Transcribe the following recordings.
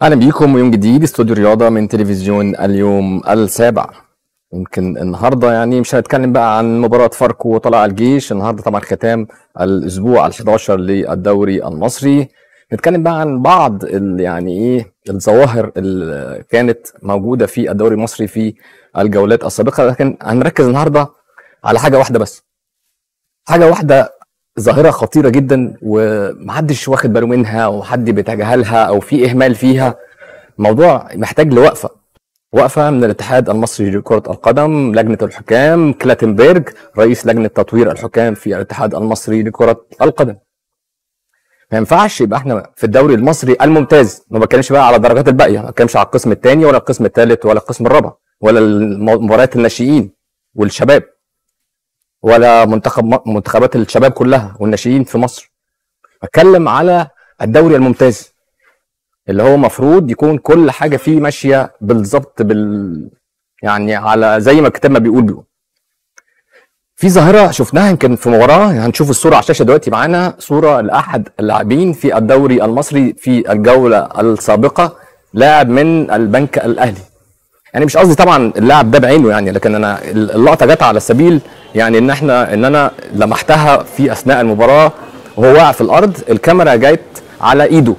اهلا بيكم ويوم جديد استوديو رياضه من تلفزيون اليوم السابع يمكن النهارده يعني مش هنتكلم بقى عن مباراه فاركو وطلع الجيش النهارده طبعا ختام الاسبوع ال11 للدوري المصري نتكلم بقى عن بعض ال- يعني ايه الظواهر اللي كانت موجوده في الدوري المصري في الجولات السابقه لكن هنركز النهارده على حاجه واحده بس حاجه واحده ظاهره خطيره جدا ومحدش واخد باله منها وحد بيتجاهلها او في اهمال فيها موضوع محتاج لوقفه وقفه من الاتحاد المصري لكره القدم لجنه الحكام كلاتنبرج رئيس لجنه تطوير الحكام في الاتحاد المصري لكره القدم ما ينفعش يبقى احنا في الدوري المصري الممتاز ما بتكلمش بقى على الدرجات الباقيه ما بتكلمش على القسم الثاني ولا القسم الثالث ولا القسم الرابع ولا الم- مباريات الناشئين والشباب ولا منتخب منتخبات الشباب كلها والناشئين في مصر بتكلم على الدوري الممتاز اللي هو مفروض يكون كل حاجه فيه ماشيه بالظبط بال يعني على زي ما الكتاب ما بيقول بيقول في ظاهره شفناها يمكن في مباراه هنشوف الصوره على الشاشه دلوقتي معانا صوره لاحد اللاعبين في الدوري المصري في الجوله السابقه لاعب من البنك الاهلي يعني مش قصدي طبعا اللاعب ده بعينه يعني لكن انا اللقطه جت على سبيل يعني ان احنا ان انا لمحتها في اثناء المباراه وهو واقع في الارض الكاميرا جت على ايده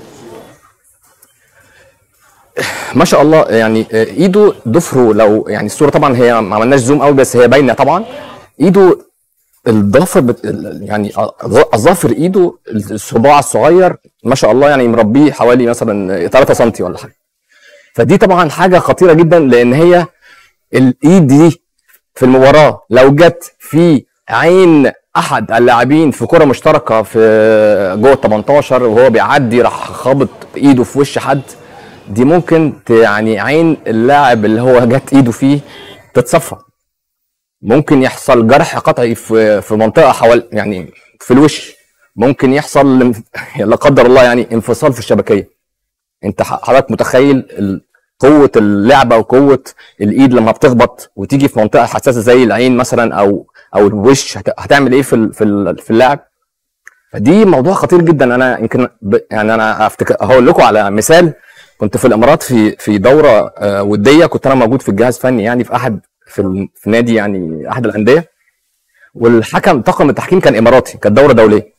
ما شاء الله يعني ايده ضفره لو يعني الصوره طبعا هي ما عملناش زوم قوي بس هي باينه طبعا ايده الضفر بت... يعني اظافر ايده الصباع الصغير ما شاء الله يعني مربيه حوالي مثلا 3 سم ولا حاجه فدي طبعا حاجه خطيره جدا لان هي الايد دي في المباراه لو جت في عين احد اللاعبين في كره مشتركه في جوه ال 18 وهو بيعدي راح خابط ايده في وش حد دي ممكن ت- يعني عين اللاعب اللي هو جت ايده فيه تتصفى ممكن يحصل جرح قطعي في في منطقه حوالي يعني في الوش ممكن يحصل لا قدر الله يعني انفصال في الشبكيه انت ح- حضرتك متخيل ال- قوه اللعبه وقوه الايد لما بتخبط وتيجي في منطقه حساسه زي العين مثلا او او الوش هت- هتعمل ايه في ال- في ال- في اللاعب فدي موضوع خطير جدا انا يمكن ب... يعني انا افتكر هقول لكم على مثال كنت في الامارات في في دوره آه، وديه كنت انا موجود في الجهاز الفني يعني في احد في, ال... في نادي يعني احد الانديه والحكم طاقم التحكيم كان اماراتي كانت دوره دوليه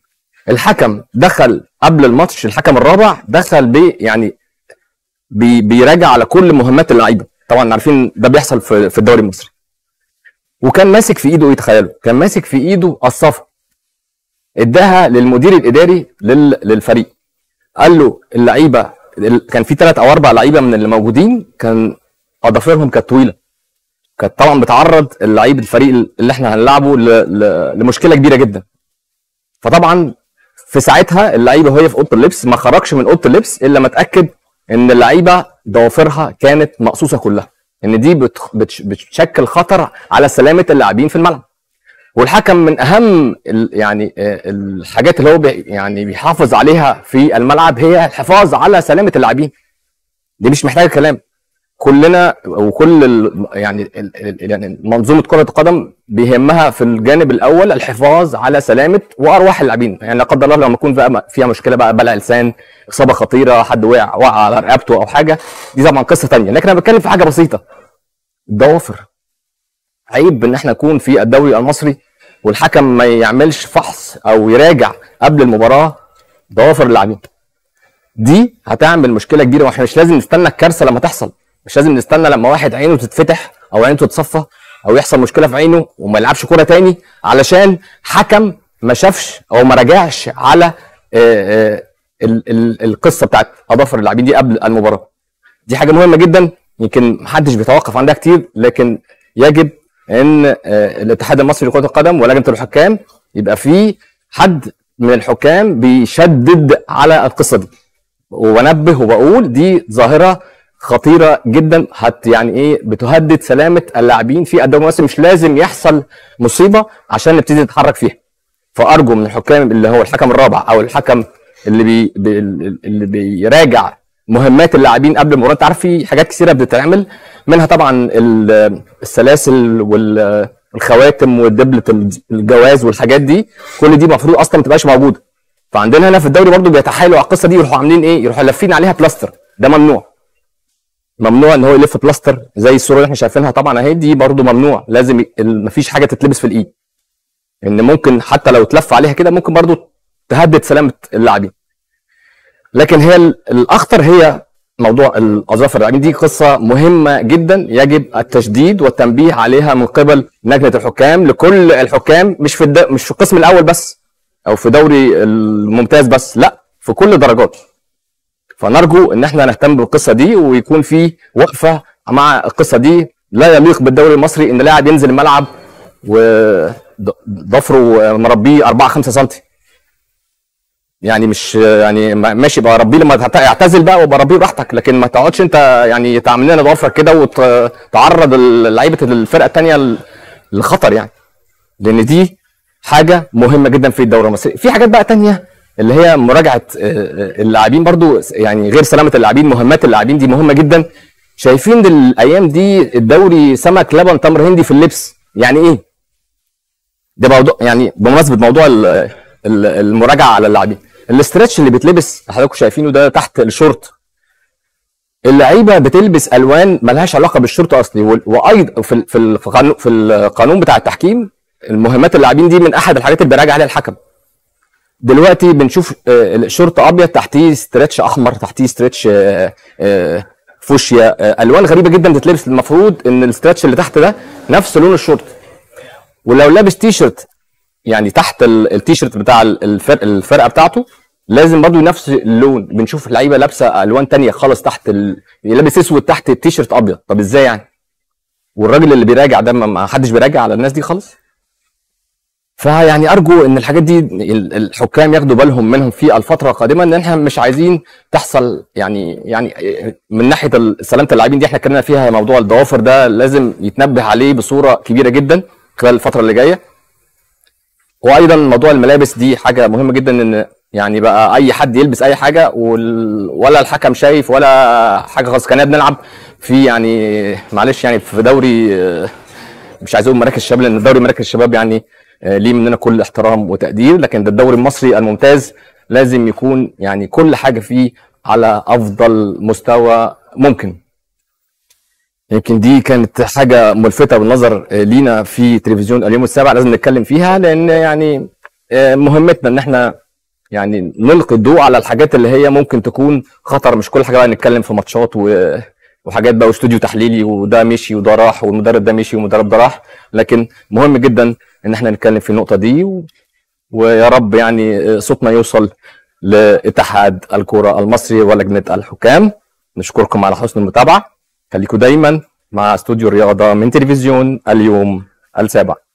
الحكم دخل قبل الماتش الحكم الرابع دخل ب يعني بي بيراجع على كل مهمات اللعيبه طبعا عارفين ده بيحصل في في الدوري المصري وكان ماسك في ايده ايه تخيلوا كان ماسك في ايده الصفا اداها للمدير الاداري لل... للفريق قال له اللعيبه ال- كان في ثلاث او اربع لعيبه من اللي موجودين كان اظافرهم كانت طويله كانت طبعا بتعرض اللعيب الفريق اللي احنا هنلعبه ل... ل... لمشكله كبيره جدا فطبعا في ساعتها اللعيبه وهي في اوضه اللبس ما خرجش من اوضه اللبس الا ما اتاكد ان اللعيبه ضوافرها كانت مقصوصه كلها ان دي بت... بتش... بتشكل خطر على سلامه اللاعبين في الملعب والحكم من اهم ال... يعني آه، الحاجات اللي هو بي... يعني بيحافظ عليها في الملعب هي الحفاظ على سلامه اللاعبين دي مش محتاجه كلام كلنا وكل ال... يعني ال... ال... يعني منظومه كره القدم بيهمها في الجانب الاول الحفاظ على سلامه وارواح اللاعبين يعني لا قدر الله لما يكون بقى م- فيها مشكله بقى بلع لسان اصابه خطيره حد وقع وقع على رقبته او حاجه دي طبعا قصه ثانيه لكن انا بتكلم في حاجه بسيطه الضوافر عيب ان احنا نكون في الدوري المصري والحكم ما يعملش فحص او يراجع قبل المباراه ضوافر اللاعبين دي هتعمل مشكله كبيره واحنا مش لازم نستنى الكارثه لما تحصل مش لازم نستنى لما واحد عينه تتفتح او عينه تتصفى او يحصل مشكله في عينه وما يلعبش كوره تاني علشان حكم ما شافش او ما راجعش على آه، آه، ال- ال- القصه بتاعت اظافر اللاعبين دي قبل المباراه دي حاجه مهمه جدا يمكن محدش بيتوقف عندها كتير لكن يجب ان آه، الاتحاد المصري لكره القدم ولجنه الحكام يبقى في حد من الحكام بيشدد على القصه دي وبنبه وبقول دي ظاهره خطيره جدا هت يعني ايه بتهدد سلامه اللاعبين في الدوري المصري مش لازم يحصل مصيبه عشان نبتدي نتحرك فيها فارجو من الحكام اللي هو الحكم الرابع او الحكم اللي بي بي اللي بيراجع مهمات اللاعبين قبل المباراه انت عارف في حاجات كثيره بتتعمل منها طبعا ال- السلاسل والخواتم ودبله الجواز والحاجات دي كل دي المفروض اصلا ما تبقاش موجوده فعندنا هنا في الدوري برضو بيتحايلوا على القصه دي يروحوا عاملين ايه يروحوا لافين عليها بلاستر ده ممنوع ممنوع ان هو يلف بلاستر زي الصوره اللي احنا شايفينها طبعا اهي دي برضو ممنوع لازم ي- ال- مفيش حاجه تتلبس في الايد ان ممكن حتى لو تلف عليها كده ممكن برضو تهدد سلامه اللاعبين لكن هي ال- الاخطر هي موضوع الاظافر اللاعبين دي قصه مهمه جدا يجب التشديد والتنبيه عليها من قبل لجنه الحكام لكل الحكام مش في الد... مش في القسم الاول بس او في دوري الممتاز بس لا في كل درجات فنرجو ان احنا نهتم بالقصه دي ويكون في وقفه مع القصه دي لا يليق بالدوري المصري ان لاعب ينزل الملعب وضفره مربيه 4 5 سم يعني مش يعني ما- ماشي بقى ربيه لما تعت- اعتزل بقى وبقى ربيه براحتك لكن ما تقعدش انت يعني تعمل لنا ضوافرك كده وتعرض لعيبه الفرقه الثانيه للخطر يعني لان دي حاجه مهمه جدا في الدوري المصري في حاجات بقى تانية اللي هي مراجعه آه، آه، اللاعبين برضو يعني غير سلامه اللاعبين مهمات اللاعبين دي مهمه جدا شايفين الايام دي الدوري سمك لبن تمر هندي في اللبس يعني ايه ده موضوع يعني بمناسبه موضوع ال- ال- المراجعه على اللاعبين الاسترتش اللي بيتلبس حضراتكم شايفينه ده تحت الشورت اللعيبه بتلبس الوان ملهاش علاقه بالشورت اصلي وال- وايضا في ال- في ال- في القانون- في القانون بتاع التحكيم المهمات اللاعبين دي من احد الحاجات اللي بيراجع عليها الحكم دلوقتي بنشوف آه، الشورت ابيض تحتيه ستريتش احمر تحتيه ستريتش آه، آه، فوشيا آه، الوان غريبه جدا بتتلبس المفروض ان الستريتش اللي تحت ده نفس لون الشورت ولو لابس تي شيرت يعني تحت ال- التي شيرت بتاع ال- الفرق الفرقه بتاعته لازم برضو نفس اللون بنشوف اللعيبه لابسه الوان تانية خالص تحت ال... لابس اسود تحت التي شيرت ابيض طب ازاي يعني والراجل اللي بيراجع ده ما- ما حدش بيراجع على الناس دي خالص فيعني ارجو ان الحاجات دي ال- الحكام ياخدوا بالهم منهم في الفتره القادمه ان احنا مش عايزين تحصل يعني يعني من ناحيه ال- سلامه اللاعبين دي احنا اتكلمنا فيها موضوع الضوافر ده لازم يتنبه عليه بصوره كبيره جدا خلال الفتره اللي جايه وايضا موضوع الملابس دي حاجه مهمه جدا ان يعني بقى اي حد يلبس اي حاجه وال... ولا الحكم شايف ولا حاجه خالص كنا بنلعب في يعني معلش يعني في دوري آه، مش عايز اقول مراكز الشباب لان دوري مراكز الشباب يعني آه، ليه مننا كل احترام وتقدير لكن ده الدوري المصري الممتاز لازم يكون يعني كل حاجه فيه على افضل مستوى ممكن يمكن دي كانت حاجه ملفته بالنظر آه، لينا في تلفزيون اليوم السابع لازم نتكلم فيها لان يعني آه، مهمتنا ان احنا يعني نلقي الضوء على الحاجات اللي هي ممكن تكون خطر مش كل حاجه بقى نتكلم في ماتشات و... وحاجات بقى واستوديو تحليلي وده مشي وده راح والمدرب ده مشي والمدرب ده راح لكن مهم جدا ان احنا نتكلم في النقطه دي و... ويا رب يعني صوتنا يوصل لاتحاد الكره المصري ولجنه الحكام نشكركم على حسن المتابعه خليكم دايما مع استوديو الرياضه من تلفزيون اليوم السابع